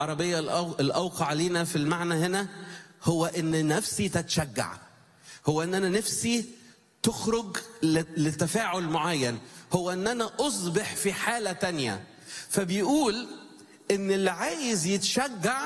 العربية الأو- الأوقع لينا في المعنى هنا هو إن نفسي تتشجع هو إن أنا نفسي تخرج ل- لتفاعل معين هو إن أنا أصبح في حالة تانية فبيقول إن اللي عايز يتشجع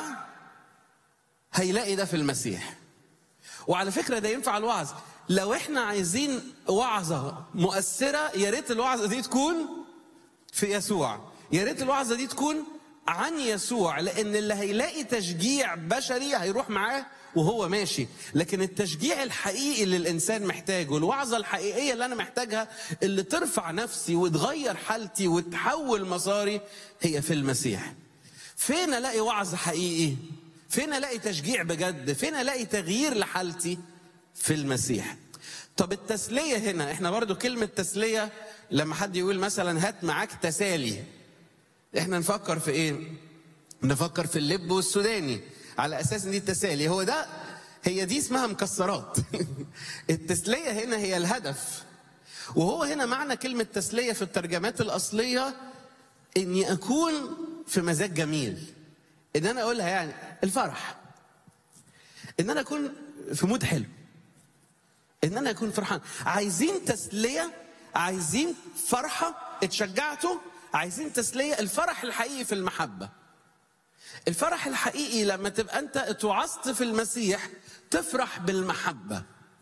هيلاقي ده في المسيح وعلى فكرة ده ينفع الوعظ لو احنا عايزين وعظة مؤثرة يا ريت الوعظة دي تكون في يسوع يا ريت الوعظه دي تكون عن يسوع لان اللي هيلاقي تشجيع بشري هيروح معاه وهو ماشي لكن التشجيع الحقيقي اللي الانسان محتاجه الوعظه الحقيقيه اللي انا محتاجها اللي ترفع نفسي وتغير حالتي وتحول مساري هي في المسيح فين الاقي وعظ حقيقي فين الاقي تشجيع بجد فين الاقي تغيير لحالتي في المسيح طب التسلية هنا احنا برضو كلمة تسلية لما حد يقول مثلا هات معاك تسالي احنا نفكر في ايه نفكر في اللب والسوداني على اساس ان دي التسالي هو ده هي دي اسمها مكسرات التسلية هنا هي الهدف وهو هنا معنى كلمة تسلية في الترجمات الأصلية إني أكون في مزاج جميل إن أنا أقولها يعني الفرح إن أنا أكون في مود حلو ان انا اكون فرحان عايزين تسليه عايزين فرحه اتشجعتوا عايزين تسليه الفرح الحقيقي في المحبه الفرح الحقيقي لما تبقى انت اتوعظت في المسيح تفرح بالمحبه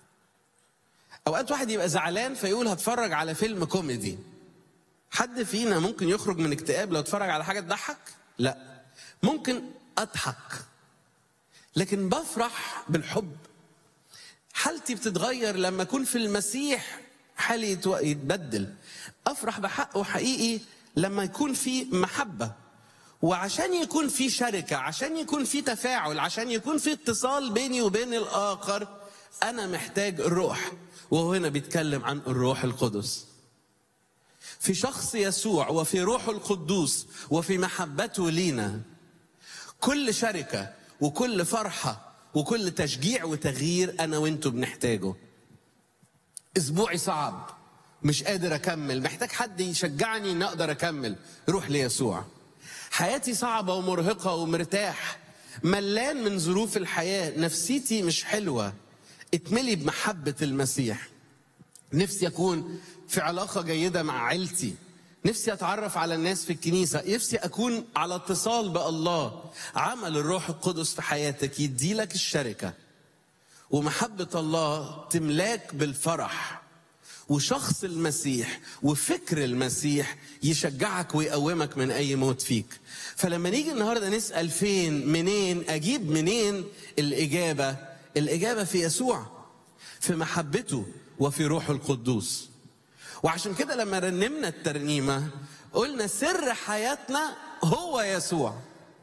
اوقات واحد يبقى زعلان فيقول هتفرج على فيلم كوميدي حد فينا ممكن يخرج من اكتئاب لو اتفرج على حاجه تضحك لا ممكن اضحك لكن بفرح بالحب حالتي بتتغير لما اكون في المسيح حالي يتو- يتبدل افرح بحقه حقيقي لما يكون في محبه وعشان يكون في شركه عشان يكون في تفاعل عشان يكون في اتصال بيني وبين الاخر انا محتاج الروح وهو هنا بيتكلم عن الروح القدس في شخص يسوع وفي روحه القدوس وفي محبته لينا كل شركة وكل فرحة وكل تشجيع وتغيير أنا وأنتوا بنحتاجه أسبوعي صعب مش قادر أكمل محتاج حد يشجعني إن أقدر أكمل روح ليسوع حياتي صعبة ومرهقة ومرتاح ملان من ظروف الحياة نفسيتي مش حلوة اتملي بمحبة المسيح نفسي اكون في علاقه جيده مع عيلتي نفسي اتعرف على الناس في الكنيسه نفسي اكون على اتصال بالله عمل الروح القدس في حياتك يديلك الشركه ومحبه الله تملاك بالفرح وشخص المسيح وفكر المسيح يشجعك ويقومك من اي موت فيك فلما نيجي النهارده نسال فين منين اجيب منين الاجابه الاجابه في يسوع في محبته وفي روحه القدوس وعشان كده لما رنمنا الترنيمه قلنا سر حياتنا هو يسوع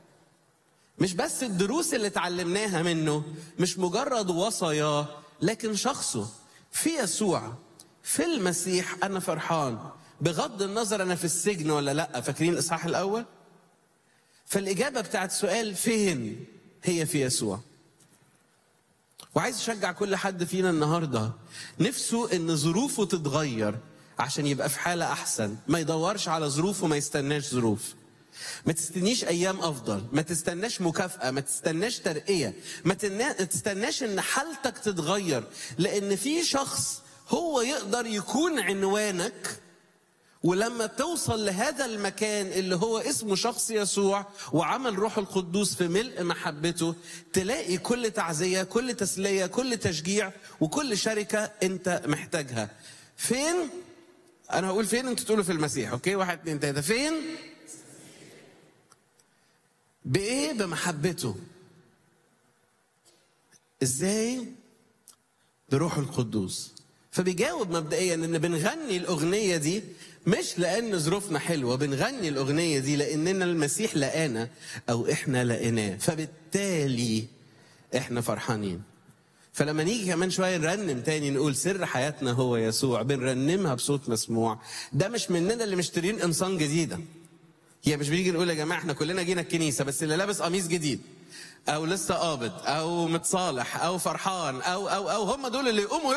مش بس الدروس اللي اتعلمناها منه مش مجرد وصاياه لكن شخصه في يسوع في المسيح انا فرحان بغض النظر انا في السجن ولا لا فاكرين الاصحاح الاول فالاجابه بتاعت سؤال فين هي في يسوع وعايز اشجع كل حد فينا النهارده نفسه ان ظروفه تتغير عشان يبقى في حاله احسن ما يدورش على ظروف وما يستناش ظروف ما تستنيش ايام افضل ما تستناش مكافاه ما تستناش ترقيه ما تنا- تستناش ان حالتك تتغير لان في شخص هو يقدر يكون عنوانك ولما توصل لهذا المكان اللي هو اسمه شخص يسوع وعمل روح القدوس في ملء محبته تلاقي كل تعزية كل تسلية كل تشجيع وكل شركة انت محتاجها فين انا هقول فين انتوا تقولوا في المسيح اوكي واحد اتنين تلاته فين بايه بمحبته ازاي بروح القدوس فبيجاوب مبدئيا ان بنغني الاغنيه دي مش لان ظروفنا حلوه بنغني الاغنيه دي لاننا المسيح لقانا او احنا لقيناه فبالتالي احنا فرحانين فلما نيجي كمان شويه نرنم تاني نقول سر حياتنا هو يسوع بنرنمها بصوت مسموع ده مش مننا اللي مشترين قمصان جديده هي مش بنيجي نقول يا جماعه احنا كلنا جينا الكنيسه بس اللي لابس قميص جديد او لسه قابض او متصالح او فرحان او او او هم دول اللي يقوموا